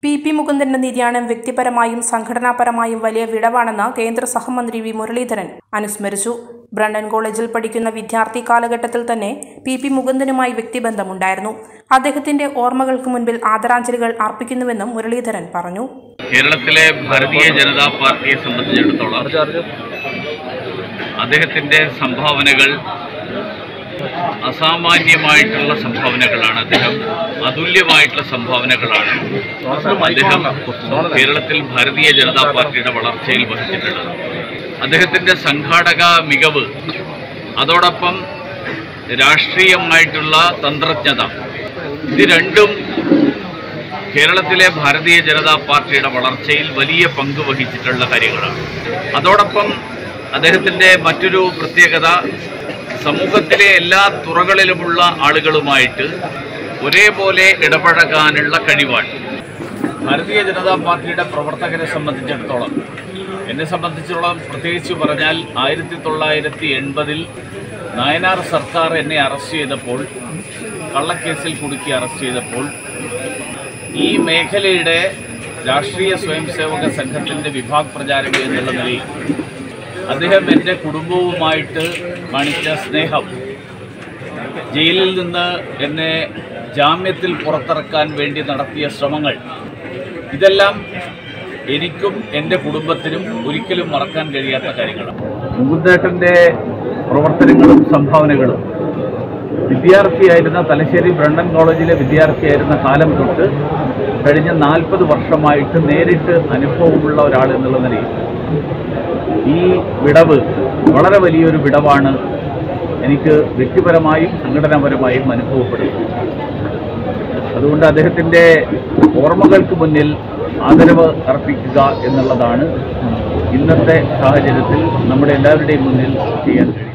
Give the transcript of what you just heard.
P P മുകുന്ദന്റെ നിര്യാണം വ്യക്തിപരമായും സംഘടനാപരമായും വലിയ വിടവാണെന്ന് കേന്ദ്ര സഹമന്ത്രി വി മുരളീധരൻ അനുസ്മരിച്ചു ബ്രണ്ടൻ കോളേജിൽ പഠിക്കുന്ന വിദ്യാർത്ഥി കാലഘട്ടത്തിൽ തന്നെ പി പി മുകുന്ദനുമായി വ്യക്തിബന്ധമുണ്ടായിരുന്നു അദ്ദേഹത്തിന്റെ ഓർമ്മകൾക്ക് മുൻപിൽ ആദരാഞ്ജലികൾ അർപ്പിക്കുന്നുവെന്നും മുരളീധരൻ പറഞ്ഞു കേരളത്തിലെ ഭാരതീയ ജനതാ പാർട്ടിയെ സംബന്ധിച്ചിടത്തോളം അദ്ദേഹത്തിൻ്റെ സംഭാവനകൾ അസാമാന്യമായിട്ടുള്ള സംഭാവനകളാണ് അദ്ദേഹം അതുല്യമായിട്ടുള്ള സംഭാവനകളാണ് അദ്ദേഹം കേരളത്തിൽ ഭാരതീയ ജനതാ പാർട്ടിയുടെ വളർച്ചയിൽ വഹിച്ചിട്ടുള്ളത് അദ്ദേഹത്തിൻ്റെ സംഘാടക മികവ് അതോടൊപ്പം രാഷ്ട്രീയമായിട്ടുള്ള തന്ത്രജ്ഞത ഇത് രണ്ടും കേരളത്തിലെ ഭാരതീയ ജനതാ പാർട്ടിയുടെ വളർച്ചയിൽ വലിയ പങ്ക് വഹിച്ചിട്ടുള്ള കാര്യങ്ങളാണ് അതോടൊപ്പം അദ്ദേഹത്തിൻ്റെ മറ്റൊരു പ്രത്യേകത സമൂഹത്തിലെ എല്ലാ തുറകളിലുമുള്ള ആളുകളുമായിട്ട് ഒരേപോലെ ഇടപഴകാനുള്ള കഴിവാണ് ഭാരതീയ ജനതാ പാർട്ടിയുടെ പ്രവർത്തകരെ സംബന്ധിച്ചിടത്തോളം എന്നെ സംബന്ധിച്ചിടത്തോളം പ്രത്യേകിച്ച് പറഞ്ഞാൽ ആയിരത്തി തൊള്ളായിരത്തി എൺപതിൽ നായനാർ സർക്കാർ എന്നെ അറസ്റ്റ് ചെയ്തപ്പോൾ കള്ളക്കേസിൽ കുടുക്കി അറസ്റ്റ് ചെയ്തപ്പോൾ ഈ മേഖലയുടെ രാഷ്ട്രീയ സ്വയംസേവക സംഘത്തിൻ്റെ വിഭാഗ് പ്രചാരക എന്നുള്ള നിലയിൽ അദ്ദേഹം എൻ്റെ കുടുംബവുമായിട്ട് കാണിച്ച സ്നേഹം ജയിലിൽ നിന്ന് എന്നെ ജാമ്യത്തിൽ പുറത്തിറക്കാൻ വേണ്ടി നടത്തിയ ശ്രമങ്ങൾ ഇതെല്ലാം എനിക്കും എൻ്റെ കുടുംബത്തിനും ഒരിക്കലും മറക്കാൻ കഴിയാത്ത കാര്യങ്ങളാണ് മുകുന്ദേട്ടൻ്റെ പ്രവർത്തനങ്ങളും സംഭാവനകളും വിദ്യാർത്ഥിയായിരുന്ന തലശ്ശേരി ബ്രണ്ടൻ കോളേജിലെ വിദ്യാർത്ഥിയായിരുന്ന കാലം തൊട്ട് കഴിഞ്ഞ നാൽപ്പത് വർഷമായിട്ട് നേരിട്ട് അനുഭവമുള്ള ഒരാൾ എന്നുള്ള നിലയിൽ ഈ വിടവ് വളരെ വലിയൊരു വിടവാണ് എനിക്ക് വ്യക്തിപരമായും സംഘടനാപരമായും അനുഭവപ്പെടുന്നത് അതുകൊണ്ട് അദ്ദേഹത്തിൻ്റെ ഓർമ്മകൾക്ക് മുന്നിൽ ആദരവ് അർപ്പിക്കുക എന്നുള്ളതാണ് ഇന്നത്തെ സാഹചര്യത്തിൽ നമ്മുടെ എല്ലാവരുടെയും മുന്നിൽ ചെയ്യാൻ കഴിയും